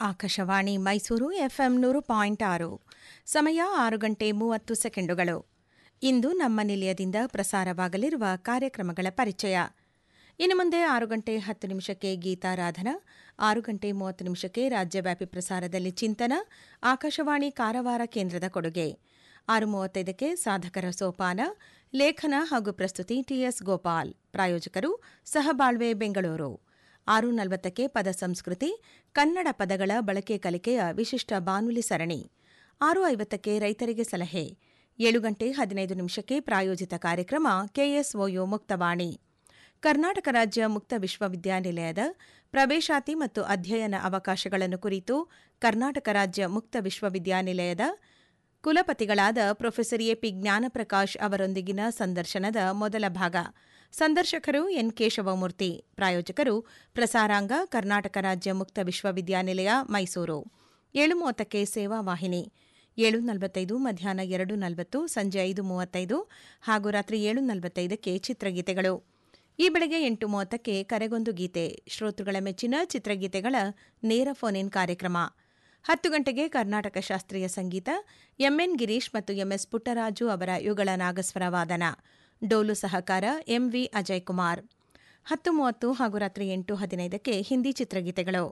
Akashvani Mysuru FM ನೂರು point ಆರು ಸಮಯ ಆರು ಗಂಟೆ ಮೂವತ್ತು ಸೆಕೆಂಡುಗಳು ಇಂದು ನಮ್ಮ ನಿಲಯದಿಂದ ಪ್ರಸಾರವಾಗಲಿರುವ ಕಾರ್ಯಕ್ರಮಗಳ ಪರಿಚಯ ಇನ್ನು ಮುಂದೆ ಆರು ಗಂಟೆ ಹತ್ತು ನಿಮಿಷಕ್ಕೆ ಗೀತಾರಾಧನಾ ಆರು ಗಂಟೆ ಮೂವತ್ತು ನಿಮಿಷಕ್ಕೆ ರಾಜ್ಯವ್ಯಾಪಿ ಪ್ರಸಾರದಲ್ಲಿ ಚಿಂತನ ಆಕಾಶವಾಣಿ ಕಾರವಾರ ಕೇಂದ್ರದ ಕೊಡುಗೆ ಆರು ಮೂವತ್ತೈದಕ್ಕೆ ಸಾಧಕರ ಸೋಪಾನ ಲೇಖನ ಹಾಗೂ ಪ್ರಸ್ತುತಿ ಟಿಎಸ್ ಗೋಪಾಲ್ ಪ್ರಾಯೋಜಕರು ಸಹಬಾಳ್ವೆ ಬೆಂಗಳೂರು ಆರು ನಲವತ್ತಕ್ಕೆ ಪದ ಸಂಸ್ಕೃತಿ ಕನ್ನಡ ಪದಗಳ ಬಳಕೆ ಕಲಿಕೆಯ ವಿಶಿಷ್ಟ ಬಾನುಲಿ ಸರಣಿ ಆರು ಐವತ್ತಕ್ಕೆ ರೈತರಿಗೆ ಸಲಹೆ ಏಳು ಗಂಟೆ ಹದಿನೈದು ನಿಮಿಷಕ್ಕೆ ಪ್ರಾಯೋಜಿತ ಕಾರ್ಯಕ್ರಮ ಕೆಎಸ್ಒಯು ಮುಕ್ತವಾಣಿ ಕರ್ನಾಟಕ ರಾಜ್ಯ ಮುಕ್ತ ವಿಶ್ವವಿದ್ಯಾನಿಲಯದ ಪ್ರವೇಶಾತಿ ಮತ್ತು ಅಧ್ಯಯನ ಅವಕಾಶಗಳನ್ನು ಕುರಿತು ಕರ್ನಾಟಕ ರಾಜ್ಯ ಮುಕ್ತ ವಿಶ್ವವಿದ್ಯಾನಿಲಯದ ಕುಲಪತಿಗಳಾದ ಪ್ರೊಫೆಸರ್ ಎಪಿ ಜ್ಞಾನಪ್ರಕಾಶ್ ಅವರೊಂದಿಗಿನ ಸಂದರ್ಶನದ ಮೊದಲ ಭಾಗ ಸಂದರ್ಶಕರು ಎನ್ ಕೇಶವಮೂರ್ತಿ ಪ್ರಾಯೋಜಕರು ಪ್ರಸಾರಾಂಗ ಕರ್ನಾಟಕ ರಾಜ್ಯ ಮುಕ್ತ ವಿಶ್ವವಿದ್ಯಾನಿಲಯ ಮೈಸೂರು ಏಳು ಮೂವತ್ತಕ್ಕೆ ಸೇವಾ ವಾಹಿನಿ ಏಳು ನಲವತ್ತೈದು ಮಧ್ಯಾಹ್ನ ಎರಡು ನಲವತ್ತು ಸಂಜೆ ಐದು ಮೂವತ್ತೈದು ಹಾಗೂ ರಾತ್ರಿ ಏಳು ನಲವತ್ತೈದಕ್ಕೆ ಚಿತ್ರಗೀತೆಗಳು ಈ ಬೆಳಗ್ಗೆ ಎಂಟು ಮೂವತ್ತಕ್ಕೆ ಕರೆಗೊಂದು ಗೀತೆ ಶ್ರೋತೃಗಳ ಮೆಚ್ಚಿನ ಚಿತ್ರಗೀತೆಗಳ ನೇರ ಫೋನ್ ಇನ್ ಕಾರ್ಯಕ್ರಮ ಹತ್ತು ಗಂಟೆಗೆ ಕರ್ನಾಟಕ ಶಾಸ್ತ್ರೀಯ ಸಂಗೀತ ಎಂಎನ್ ಗಿರೀಶ್ ಮತ್ತು ಎಂಎಸ್ ಪುಟ್ಟರಾಜು ಅವರ ಯುಗಳ ನಾಗಸ್ವರ ವಾದನ ಡೋಲು ಸಹಕಾರ ಎಂವಿ ಅಜಯ್ ಕುಮಾರ್ ಹತ್ತು ಮೂವತ್ತು ಹಾಗೂ ರಾತ್ರಿ ಎಂಟು ಹದಿನೈದಕ್ಕೆ ಹಿಂದಿ ಚಿತ್ರಗೀತೆಗಳು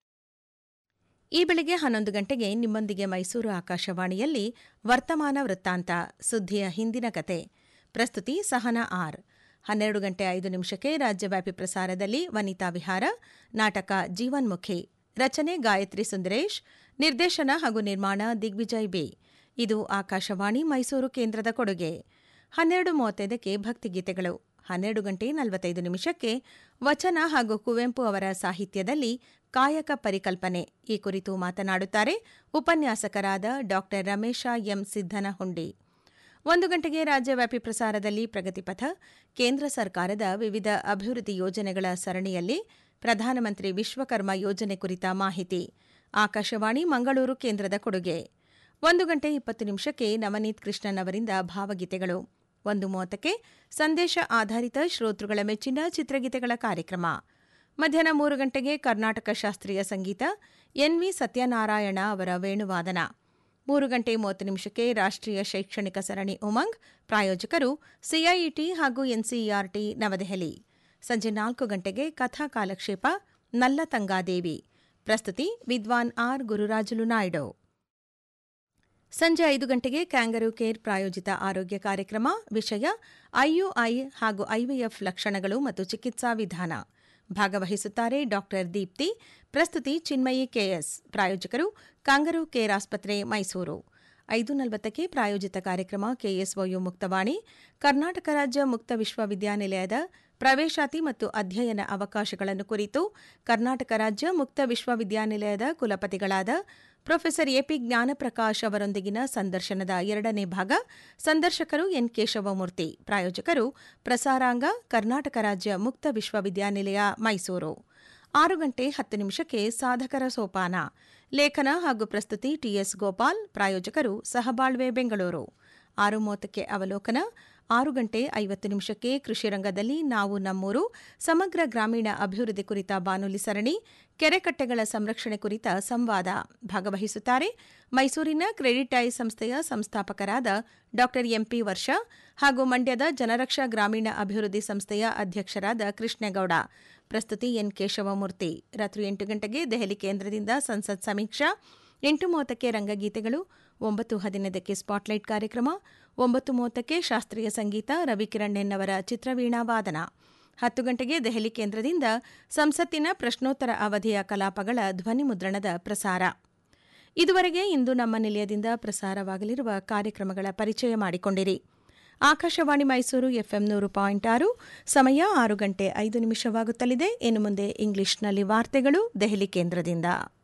ಈ ಬೆಳಿಗ್ಗೆ ಹನ್ನೊಂದು ಗಂಟೆಗೆ ನಿಮ್ಮೊಂದಿಗೆ ಮೈಸೂರು ಆಕಾಶವಾಣಿಯಲ್ಲಿ ವರ್ತಮಾನ ವೃತ್ತಾಂತ ಸುದ್ದಿಯ ಹಿಂದಿನ ಕತೆ ಪ್ರಸ್ತುತಿ ಸಹನಾ ಆರ್ ಹನ್ನೆರಡು ಗಂಟೆ ಐದು ನಿಮಿಷಕ್ಕೆ ರಾಜ್ಯವ್ಯಾಪಿ ಪ್ರಸಾರದಲ್ಲಿ ವನಿತಾ ವಿಹಾರ ನಾಟಕ ಜೀವನ್ಮುಖಿ ರಚನೆ ಗಾಯತ್ರಿ ಸುಂದರೇಶ್ ನಿರ್ದೇಶನ ಹಾಗೂ ನಿರ್ಮಾಣ ದಿಗ್ವಿಜಯ್ ಬಿ ಇದು ಆಕಾಶವಾಣಿ ಮೈಸೂರು ಕೇಂದ್ರದ ಕೊಡುಗೆ ಹನ್ನೆರಡು ಮೂವತ್ತೈದಕ್ಕೆ ಭಕ್ತಿಗೀತೆಗಳು ಹನ್ನೆರಡು ಗಂಟೆ ನಲವತ್ತೈದು ನಿಮಿಷಕ್ಕೆ ವಚನ ಹಾಗೂ ಕುವೆಂಪು ಅವರ ಸಾಹಿತ್ಯದಲ್ಲಿ ಕಾಯಕ ಪರಿಕಲ್ಪನೆ ಈ ಕುರಿತು ಮಾತನಾಡುತ್ತಾರೆ ಉಪನ್ಯಾಸಕರಾದ ಡಾ ರಮೇಶ ಎಂ ಸಿದ್ದನಹುಂಡಿ ಒಂದು ಗಂಟೆಗೆ ರಾಜ್ಯವ್ಯಾಪಿ ಪ್ರಸಾರದಲ್ಲಿ ಪ್ರಗತಿಪಥ ಕೇಂದ್ರ ಸರ್ಕಾರದ ವಿವಿಧ ಅಭಿವೃದ್ಧಿ ಯೋಜನೆಗಳ ಸರಣಿಯಲ್ಲಿ ಪ್ರಧಾನಮಂತ್ರಿ ವಿಶ್ವಕರ್ಮ ಯೋಜನೆ ಕುರಿತ ಮಾಹಿತಿ ಆಕಾಶವಾಣಿ ಮಂಗಳೂರು ಕೇಂದ್ರದ ಕೊಡುಗೆ ಒಂದು ಗಂಟೆ ಇಪ್ಪತ್ತು ನಿಮಿಷಕ್ಕೆ ನವನೀತ್ ಕೃಷ್ಣನ್ ಅವರಿಂದ ಭಾವಗೀತೆಗಳು ಒಂದು ಮೂವತ್ತಕ್ಕೆ ಸಂದೇಶ ಆಧಾರಿತ ಶ್ರೋತೃಗಳ ಮೆಚ್ಚಿನ ಚಿತ್ರಗೀತೆಗಳ ಕಾರ್ಯಕ್ರಮ ಮಧ್ಯಾಹ್ನ ಮೂರು ಗಂಟೆಗೆ ಕರ್ನಾಟಕ ಶಾಸ್ತ್ರೀಯ ಸಂಗೀತ ಎನ್ವಿ ಸತ್ಯನಾರಾಯಣ ಅವರ ವೇಣುವಾದನ ಮೂರು ಗಂಟೆ ಮೂವತ್ತು ನಿಮಿಷಕ್ಕೆ ರಾಷ್ಟ್ರೀಯ ಶೈಕ್ಷಣಿಕ ಸರಣಿ ಉಮಂಗ್ ಪ್ರಾಯೋಜಕರು ಸಿಐಇಟಿ ಹಾಗೂ ಎನ್ಸಿಇಆರ್ಟಿ ನವದೆಹಲಿ ಸಂಜೆ ನಾಲ್ಕು ಗಂಟೆಗೆ ಕಥಾ ಕಾಲಕ್ಷೇಪ ನಲ್ಲತಂಗಾದೇವಿ ಪ್ರಸ್ತುತಿ ವಿದ್ವಾನ್ ಆರ್ ಗುರುರಾಜುಲು ನಾಯ್ಡು ಸಂಜೆ ಐದು ಗಂಟೆಗೆ ಕ್ಯಾಂಗರು ಕೇರ್ ಪ್ರಾಯೋಜಿತ ಆರೋಗ್ಯ ಕಾರ್ಯಕ್ರಮ ವಿಷಯ ಐಯುಐ ಹಾಗೂ ಐವಿಎಫ್ ಲಕ್ಷಣಗಳು ಮತ್ತು ಚಿಕಿತ್ಸಾ ವಿಧಾನ ಭಾಗವಹಿಸುತ್ತಾರೆ ಡಾಕ್ಟರ್ ದೀಪ್ತಿ ಪ್ರಸ್ತುತಿ ಚಿನ್ಮಯಿ ಕೆಎಸ್ ಪ್ರಾಯೋಜಕರು ಕಾಂಗರು ಕೇರ್ ಆಸ್ಪತ್ರೆ ಮೈಸೂರು ಐದು ನಲವತ್ತಕ್ಕೆ ಪ್ರಾಯೋಜಿತ ಕಾರ್ಯಕ್ರಮ ಕೆಎಸ್ಒಯು ಮುಕ್ತವಾಣಿ ಕರ್ನಾಟಕ ರಾಜ್ಯ ಮುಕ್ತ ವಿಶ್ವವಿದ್ಯಾನಿಲಯದ ಪ್ರವೇಶಾತಿ ಮತ್ತು ಅಧ್ಯಯನ ಅವಕಾಶಗಳನ್ನು ಕುರಿತು ಕರ್ನಾಟಕ ರಾಜ್ಯ ಮುಕ್ತ ವಿಶ್ವವಿದ್ಯಾನಿಲಯದ ಕುಲಪತಿಗಳಾದ ಪ್ರೊಫೆಸರ್ ಎಪಿ ಜ್ಞಾನಪ್ರಕಾಶ್ ಅವರೊಂದಿಗಿನ ಸಂದರ್ಶನದ ಎರಡನೇ ಭಾಗ ಸಂದರ್ಶಕರು ಎನ್ ಕೇಶವಮೂರ್ತಿ ಪ್ರಾಯೋಜಕರು ಪ್ರಸಾರಾಂಗ ಕರ್ನಾಟಕ ರಾಜ್ಯ ಮುಕ್ತ ವಿಶ್ವವಿದ್ಯಾನಿಲಯ ಮೈಸೂರು ಆರು ಗಂಟೆ ಹತ್ತು ನಿಮಿಷಕ್ಕೆ ಸಾಧಕರ ಸೋಪಾನ ಲೇಖನ ಹಾಗೂ ಪ್ರಸ್ತುತಿ ಟಿಎಸ್ ಗೋಪಾಲ್ ಪ್ರಾಯೋಜಕರು ಸಹಬಾಳ್ವೆ ಬೆಂಗಳೂರು ಆರು ಮೂವತ್ತಕ್ಕೆ ಅವಲೋಕನ ಆರು ಗಂಟೆ ಐವತ್ತು ನಿಮಿಷಕ್ಕೆ ಕೃಷಿ ರಂಗದಲ್ಲಿ ನಾವು ನಮ್ಮೂರು ಸಮಗ್ರ ಗ್ರಾಮೀಣ ಅಭಿವೃದ್ಧಿ ಕುರಿತ ಬಾನುಲಿ ಸರಣಿ ಕೆರೆಕಟ್ಟೆಗಳ ಸಂರಕ್ಷಣೆ ಕುರಿತ ಸಂವಾದ ಭಾಗವಹಿಸುತ್ತಾರೆ ಮೈಸೂರಿನ ಕ್ರೆಡಿಟ್ ಐ ಸಂಸ್ಥೆಯ ಸಂಸ್ಥಾಪಕರಾದ ಡಾ ಎಂಪಿ ವರ್ಷ ಹಾಗೂ ಮಂಡ್ಯದ ಜನರಕ್ಷಾ ಗ್ರಾಮೀಣ ಅಭಿವೃದ್ಧಿ ಸಂಸ್ಥೆಯ ಅಧ್ಯಕ್ಷರಾದ ಕೃಷ್ಣೇಗೌಡ ಪ್ರಸ್ತುತಿ ಎನ್ ಕೇಶವಮೂರ್ತಿ ರಾತ್ರಿ ಎಂಟು ಗಂಟೆಗೆ ದೆಹಲಿ ಕೇಂದ್ರದಿಂದ ಸಂಸತ್ ಸಮೀಕ್ಷಾ ಎಂಟು ಮೂವತ್ತಕ್ಕೆ ರಂಗಗೀತೆಗಳು ಒಂಬತ್ತು ಹದಿನೈದಕ್ಕೆ ಸ್ಪಾಟ್ಲೈಟ್ ಕಾರ್ಯಕ್ರಮ ಒಂಬತ್ತು ಮೂವತ್ತಕ್ಕೆ ಶಾಸ್ತ್ರೀಯ ಸಂಗೀತ ರವಿಕಿರಣ್ ಅವರ ಚಿತ್ರವೀಣಾ ವಾದನ ಹತ್ತು ಗಂಟೆಗೆ ದೆಹಲಿ ಕೇಂದ್ರದಿಂದ ಸಂಸತ್ತಿನ ಪ್ರಶ್ನೋತ್ತರ ಅವಧಿಯ ಕಲಾಪಗಳ ಧ್ವನಿ ಮುದ್ರಣದ ಪ್ರಸಾರ ಇದುವರೆಗೆ ಇಂದು ನಮ್ಮ ನಿಲಯದಿಂದ ಪ್ರಸಾರವಾಗಲಿರುವ ಕಾರ್ಯಕ್ರಮಗಳ ಪರಿಚಯ ಮಾಡಿಕೊಂಡಿರಿ ಆಕಾಶವಾಣಿ ಮೈಸೂರು ಎಫ್ಎಂ ನೂರು ಪಾಯಿಂಟ್ ಆರು ಸಮಯ ಆರು ಗಂಟೆ ಐದು ನಿಮಿಷವಾಗುತ್ತಲಿದೆ ಇನ್ನು ಮುಂದೆ ಇಂಗ್ಲಿಷ್ನಲ್ಲಿ ವಾರ್ತೆಗಳು ದೆಹಲಿ ಕೇಂದ್ರದಿಂದ